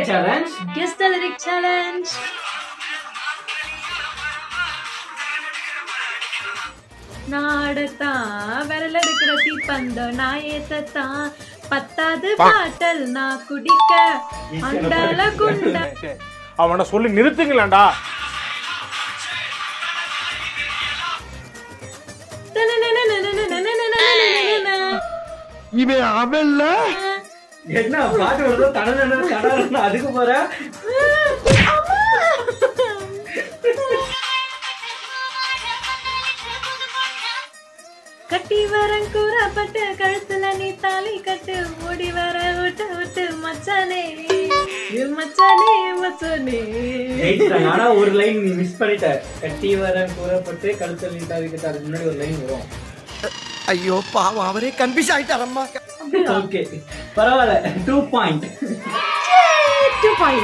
Challenge Guess the lyric challenge. நாடத்தான் விரல இருக்கிற தீப்பந்த நான் ஏத்தத்தான் பத்தாது பாட்டல் நான் குடிக்க அண்டால குண்ட அவனை சொல்லி நிறுத்துங்களேன்டா இவன் அவன்ல என்ன பாட்டு வருதோ தடன தடன அதுக்கு போற கட்டி வரன் கூறப்பட்டு கழுத்துல நீ தாலி கட்டு ஓடி வர விட்டு விட்டு மச்சானே ஏ மச்சானே மச்சானே Right தான். ஆனா ஒரு லைன் நீ மிஸ் பண்ணிட்ட கட்டி வர கூறப்பட்டு கழுத்தல் நீ தாவிக்கிட்ட அதுக்கு முன்னாடி ஒரு லைன் வரும் ஐயோ பாவம் அவரே கன்ஃபியூஸ் ஆயிட்டாரம்மா ஓகே பரவாயில்ல டூ பாயிண்ட் Two point.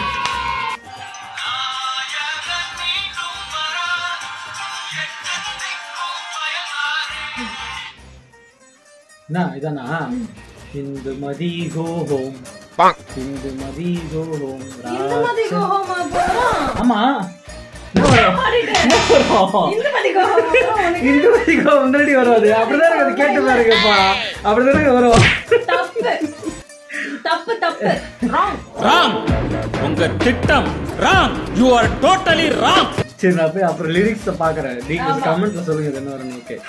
என்ன இதானா Indumathi go home Indumathi go home இந்த மாதிரி go home ஆ போறோம். ஆமா என்ன வரும்? பாடிட்டேன். என்ன வரும்? இந்த மாதிரி go home ஆ போறோம் உனக்கு. இந்து மதி கோ முன்னாடி வராது அப்படிதான் எனக்கு அது கேட்டு பாருங்கப்பா அப்படிதான் வரும் தப்பு தப்பு தப்பு ராங் ராங் உங்க திட்டம் wrong you are totally wrong சரி நான் போய் அப்புறம் லிரிக்ஸ் பாக்குறேன் நீங்க கமெண்ட்ல சொல்லுங்க இது என்ன வரணும் ஓகே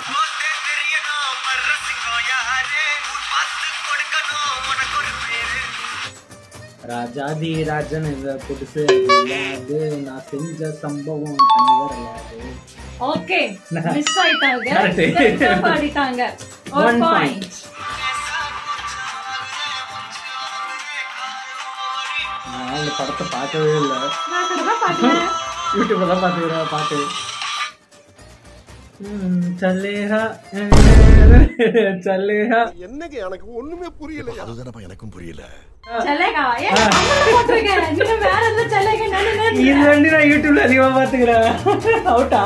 ராஜாதி ராஜன் இந்த புதுசு அது நான் செஞ்ச சம்பவம் தனி வரலாறு ஓகே மிஸ் ஆயிட்டாங்க Correct. correct ஆ பாடிட்டாங்க ஒரு One பாயிண்ட் point. நான் இந்த படத்தை பார்க்கவே இல்லை நான் கூட தான் பாடுறேன் யூடியூப்ல தான் பார்த்துக்கிறேன் பாட்டு ம், சல்லேஹா சல்லேஹா என்னங்க எனக்கு ஒண்ணுமே புரியல அதுதானப்பா எனக்கும் புரியல செல்லேகா ஏன் தமிழ்ல போட்டிருக்கேன் நீங்க வேற எதுல செல்லேகா நான் இது வந்து நான் யூடியூப்ல அதிகமா பாத்துக்கிறேன் அவுட்டா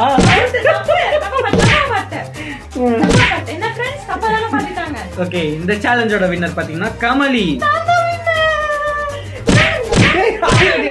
என்ன ஃப்ரெண்ட்ஸ் தப்பா தானே பாடிட்டாங்க ஓகே இந்த சேலஞ்சோட வின்னர் பாத்தீங்கன்னா கமலி